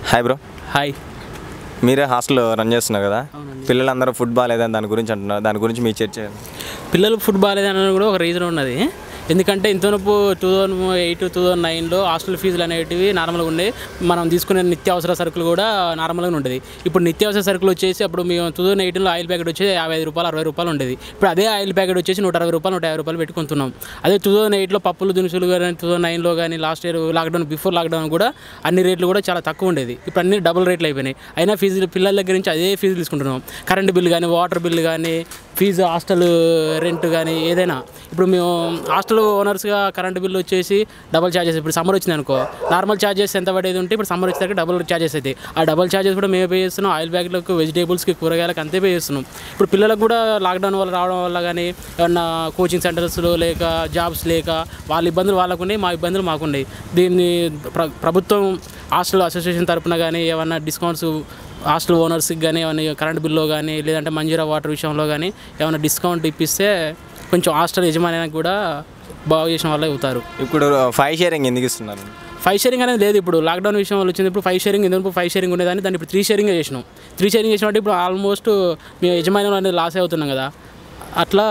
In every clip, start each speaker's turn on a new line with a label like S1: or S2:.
S1: Hi bro
S2: hi
S1: మీరే hostel run చేస్తున్నారు కదా
S2: అవునండి.
S1: పిల్లలందరూ ఫుడ్ బాగాలేదని దాని గురించి అంటున్నారు దాని గురించి మీ చర్చ ఏంటి?
S2: పిల్లలు ఫుడ్ బాగాలేదని కూడా ఒక రీజన్ ఉన్నది ఎందుకంటే ఇంతవరకు two thousand eight two thousand నైన్లో హాస్టల్ ఫీజులు అనేటివి నార్మల్గా ఉండే మనం తీసుకునే నిత్యావసర సరుకులు కూడా నార్మల్గా ఉండేది ఇప్పుడు నిత్యావసర సరుకులు వచ్చేసి అప్పుడు మేము టూ థౌసండ్ ఎయిటీన్లో ఆయిల్ ప్యాకెట్ వచ్చేసి యాభై ఐదు రూపాయలు అరవై రూపాయలు ఉండేది ఇప్పుడు అదే ఆయిల్ ప్యాకెట్ వచ్చేసి నూట అరవై రూపాయలు నూట యాభై రూపాయలు పెట్టుకుంటున్నాం అదే టూ థౌసండ్ ఎయిట్లో పప్పులు దినుసులు కానీ టూ థౌసండ్ నైన్లో కానీ last year lockdown before lockdown కూడా అన్ని రేట్లు కూడా చాలా తక్కువ ఉండేది ఇప్పుడు అన్ని డబుల్ రేట్లు అయిపోయినాయి అయినా ఫీజులు పిల్లల దగ్గర నుంచి అదే ఫీజులు తీసుకుంటున్నాం కరెంట్ బిల్ కానీ వాటర్ బిల్ కానీ ఫీజు హాస్టల్ రెంట్ కానీ ఏదైనా ఇప్పుడు మేము హాస్టల్ ఓనర్స్గా కరెంట్ బిల్ వచ్చేసి డబల్ ఛార్జెస్ ఇప్పుడు సమ్మర్ వచ్చింది అనుకో నార్మల్ ఛార్జెస్ ఎంత పడేది ఉంటే ఇప్పుడు సమ్మర్ వచ్చేసరికి డబుల్ ఛార్జెస్ అయితే ఆ డబుల్ ఛార్జెస్ కూడా మేము పే చేస్తున్నాం ఆయిల్ బ్యాగ్లకు వెజిటేబుల్స్కి కూరగాయలకు అంతే పే చేస్తున్నాం ఇప్పుడు పిల్లలకు కూడా లాక్డౌన్ వల్ల రావడం వల్ల కానీ ఏమన్నా కోచింగ్ సెంటర్స్లో లేక జాబ్స్ లేక వాళ్ళ ఇబ్బందులు వాళ్ళకు ఉన్నాయి మా ఇబ్బందులు మాకున్నాయి దీన్ని ప్ర ప్రభుత్వం హాస్టల్ అసోసియేషన్ తరపున కానీ ఏమన్నా డిస్కౌంట్స్ హాస్టల్ ఓనర్స్కి కానీ ఏమైనా కరెంట్ బిల్లో కానీ లేదంటే మంజీరా వాటర్ విషయంలో కానీ ఏమైనా డిస్కౌంట్ ఇప్పిస్తే కొంచెం హాస్టల్ యజమానికి కూడా బాగు చేసిన వాళ్ళు అవుతారు
S1: ఇప్పుడు ఫైవ్ షేరింగ్ ఎందుకు ఇస్తున్నారు
S2: ఫైవ్ షేరింగ్ అనేది లేదు ఇప్పుడు లాక్డౌన్ విషయం వల్ల వచ్చింది ఇప్పుడు ఫైవ్ షేరింగ్ ఎందుకు ఫైవ్ షేరింగ్ ఉండేదాన్ని దాన్ని ఇప్పుడు త్రీ షేరింగ్ చేసినాం త్రీ షేరింగ్ చేసినట్టు ఇప్పుడు ఆల్మోస్ట్ మేము యజమాని అనేది లాస్ అవుతున్నాం కదా అట్లా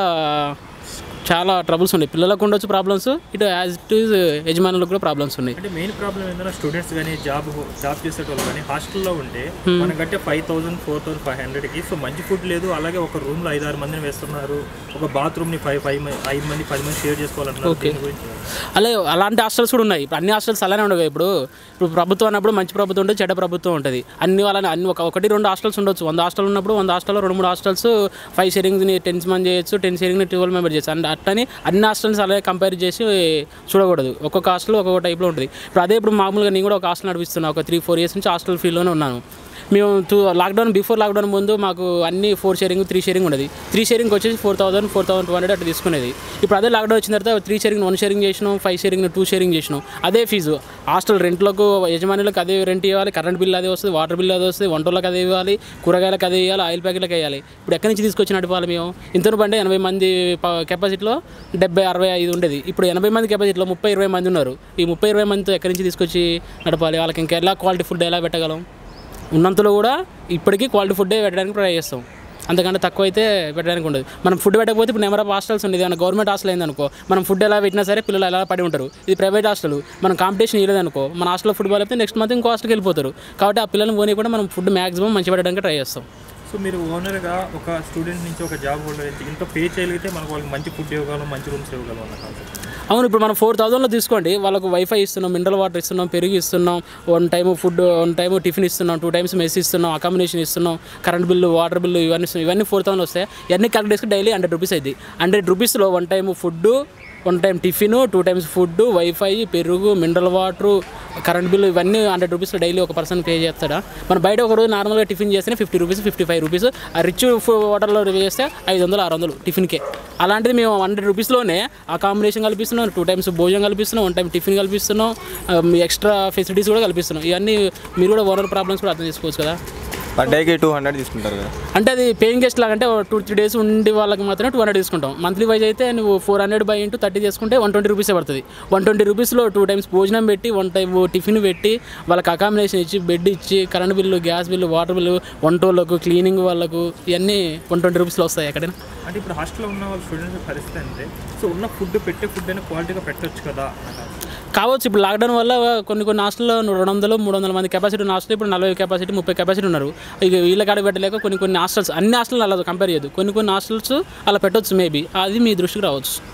S2: చాలా ట్రబుల్స్ ఉన్నాయి పిల్లలకు ఉండొచ్చు ప్రాబ్లమ్స్ ఇటు యాజ్ ఇట్ ఈజ్ యజమానులకు కూడా ప్రాబ్లమ్స్ ఉన్నాయి
S3: అంటే మెయిన్ ప్రాబ్లం ఏంటంటే స్టూడెంట్స్ కానీ జాబ్ జాబ్ చేసేటోళ్ళు కానీ హాస్టల్లో ఉంటే మనం కట్టే five thousand four thousand five హండ్రెడ్కి సో మంచి ఫుడ్ లేదు అలాగే ఒక రూమ్లో ఐదు ఆరు మందిని వేస్తున్నారు ఒక బాత్రూమ్ని ఫైవ్ ఫైవ్ ఐదు మంది పది మంది షేర్ చేసుకోవాలంటున్నారు దీని గురించి
S2: అలాగే అలాంటి హాస్టల్స్ కూడా ఉన్నాయి ఇప్పుడు అన్ని హాస్టల్స్ అలానే ఉండవు ఇప్పుడు ఇప్పుడు ప్రభుత్వం అన్నప్పుడు మంచి ప్రభుత్వం ఉంటుంది చెడ్డ ప్రభుత్వం ఉంటుంది అన్ని వాళ్ళని అన్ని ఒక ఒకటి రెండు హాస్టల్స్ ఉండొచ్చు వంద హాస్టల్ ఉన్నప్పుడు వంద హాస్టల్లో రెండు మూడు హాస్టల్స్ ఫైవ్ షేరింగ్ని టెన్ మంది చేయొచ్చు టెన్ షేరింగ్ని ట్వెల్వ్ మెంబర్ చేయొచ్చు అండ్ అట్లని అన్ని హాస్టల్స్ అలాగే కంపేర్ చేసి చూడకూడదు ఒక్కొక్క హాస్టల్ ఒక్కొక్క టైప్లో ఉంటుంది ఇప్పుడు అదే ఇప్పుడు మామూలుగా నేను కూడా ఒక హాస్టల్ నడిపిస్తున్నా ఒక త్రీ ఫోర్ ఇయర్స్ నుంచి హాస్టల్ ఫీల్డ్లోనే ఉన్నాను మేము టూ లాక్డౌన్ బిఫోర్ లాక్డౌన్ ముందు మాకు అన్ని ఫోర్ షేరింగ్ త్రీ షేరింగ్ ఉండేది త్రీ షేరింగ్ వచ్చేసి four thousand four thousand two hundred అట్లా తీసుకునేది ఇప్పుడు అదే లాక్డౌన్ వచ్చిన తర్వాత త్రీ షేరింగ్ వన్ షేరింగ్ చేసినాం ఫైవ్ షేరింగ్ టూ షేరింగ్ చేసినాం అదే ఫీజు హాస్టల్ రెంట్లకు యజమానులకు అదే రెంట్ ఇవ్వాలి కరెంట్ బిల్ అదే వస్తుంది వాటర్ బిల్ అదే వస్తుంది వంటలకు అదే ఇవ్వాలి కూరగాయలకు అదే ఇవ్వాలి ఆయిల్ ప్యాకెట్లకు వేయాలి ఇప్పుడు ఎక్కడి నుంచి తీసుకొచ్చి నడపాలి మేము ఇంత బండి ఎనభై మంది కెపాసిటీలో డెబ్బై అరవై ఐదు ఉండేది ఇప్పుడు ఎనభై మంది కెపాసిటీలో ముప్పై ఇరవై మంది ఉన్నారు ఈ ముప్పై ఇరవై మందితో ఎక్కడి నుంచి తీసుకొచ్చి నడపాలి వాళ్ళకి ఇంకా ఎలా క్వాలిటీ ఫుడ్ ఎలా పెట్టగలం ఉన్నంతలో కూడా ఇప్పటికీ క్వాలిటీ ఫుడ్డే పెట్టడానికి ట్రై చేస్తాం అంతకంటే తక్కువ అయితే పెట్టడానికి ఉండదు మనం ఫుడ్ పెట్టకపోతే ఇప్పుడు నెంబర్ ఆఫ్ హాస్టల్స్ ఉండేది ఏమైనా గవర్నమెంట్ హాస్టల్ అయిందనుకో మనం ఫుడ్ ఎలా పెట్టినా సరే పిల్లలు ఎలా పడి ఉంటారు ఇది ప్రైవేట్ హాస్టల్ మనం కాంపిటీషన్ ఇవ్వలేదనుకో మన హాస్టల్లో ఫుడ్ బాగాలేకపోతే నెక్స్ట్ మంత్ ఇంకో హాస్టల్కి వెళ్ళిపోతారు కాబట్టి ఆ పిల్లల్ని పోనీ కూడా మనం ఫుడ్ మాక్సిమం మంచి పెట్టడానికి ట్రై చేస్తాం
S3: సో మీరు ఓనర్గా ఒక స్టూడెంట్ నుంచి ఒక జాబ్ హోల్డర్ అయితే ఇంత పే చేయగలిగితే మనకు వాళ్ళకి మంచి ఫుడ్ ఇవ్వగలం మంచి రూమ్స్ ఇవ్వగలం అన్న కాన్సెప్ట్
S2: అవును ఇప్పుడు మనం ఫోర్ థౌజండ్లో తీసుకోండి వాళ్ళకు వైఫై ఇస్తున్నాం మినరల్ వాటర్ ఇస్తున్నాం పెరుగు ఇస్తున్నాం one time food one time tiffin ఇస్తున్నాం టూ టైమ్స్ మెస్ ఇస్తున్నాం అకామిడేషన్ ఇస్తున్నాం కరెంట్ బిల్లు వాటర్ బిల్లు ఇవన్నీ ఇస్తున్నాం. ఇవన్నీ ఫోర్ థౌసండ్ వస్తాయి ఇవన్నీ కలెక్ట్ చేసుకుని డైలీ హండ్రెడ్ రూపీస్ అయింది హండ్రెడ్ రూపీస్లో one time food one time tiffin two times food wifi పెరుగు మినరల్ వాటర్ కరెంట్ బిల్లు ఇవన్నీ హండ్రెడ్ రూపీస్ డైలీ ఒక పర్సన్ పే చేస్తాడా మన బయట ఒక రోజు నార్మల్గా టిఫిన్ చేస్తే fifty rupees fifty five rupees ఆ రిచ్ వాటర్లో చేస్తే ఐదు వందలు ఆరు వందలు టిఫిన్కే అలాంటిది మేము హండ్రెడ్ రూపీస్లోనే ఆ కాంబినేషన్ కల్పిస్తున్నాం టూ టైమ్స్ భోజనం కల్పిస్తున్నాం వన్ టైం టిఫిన్ కల్పిస్తున్నాం ఎక్స్ట్రా ఫెసిలిటీస్ కూడా కల్పిస్తున్నాం ఇవన్నీ మీరు కూడా ఓనర్ ప్రాబ్లమ్స్ కూడా అర్థం చేసుకోవచ్చు కదా
S1: పర్ డేకి టూ హండ్రెడ్ తీసుకుంటారు కదా
S2: అంటే అది పేయింగ్ గెస్ట్ లాగా అంటే టూ త్రీ డేస్ ఉండి వాళ్ళకి మాత్రమే టూ హండ్రెడ్ తీసుకుంటాం మంత్లీ వైజ్ అయితే నువ్వు four hundred by into thirty చేసుకుంటే వన్ ట్వంటీ రూపీసే పడుతుంది వన్ ట్వంటీ రూపీస్లో టూ టైమ్స్ భోజనం పెట్టి వన్ టైం టిఫిన్ పెట్టి వాళ్ళకి అకామిడేషన్ ఇచ్చి బెడ్ ఇచ్చి current bill gas bill water bill వంటోళ్ళకు క్లీనింగ్ వాళ్ళకు ఇవన్నీ వన్ ట్వంటీ రూపీస్లో వస్తాయి ఎక్కడైనా
S3: అంటే ఇప్పుడు హాస్టల్లో ఉన్న వాళ్ళ స్టూడెంట్స్ పరిస్థితి అంటే సో ఉన్న ఫుడ్ పెట్టే ఫుడ్ అయినా క్వాలిటీగా పెట్టొచ్చు కదా అన్న కాన్సెప్ట్
S2: కావచ్చు ఇప్పుడు లాక్డౌన్ వల్ల కొన్ని కొన్ని హాస్టల్లో రెండు వందలు మూడు వందల మంది కెపాసిటీ ఉన్న హాస్టల్ ఇప్పుడు నలభై కెపాసిటీ ముప్పై కెపాసిటీ ఉన్నారు ఇక వీళ్ళ కాడ పెట్టలేక కొన్ని కొన్ని హాస్టల్స్ అన్ని హాస్టల్ అలా కంపేర్ చేయదు కొన్ని కొన్ని హాస్టల్స్ అలా పెట్టొచ్చు మేబీ అది మీ దృష్టికి రావచ్చు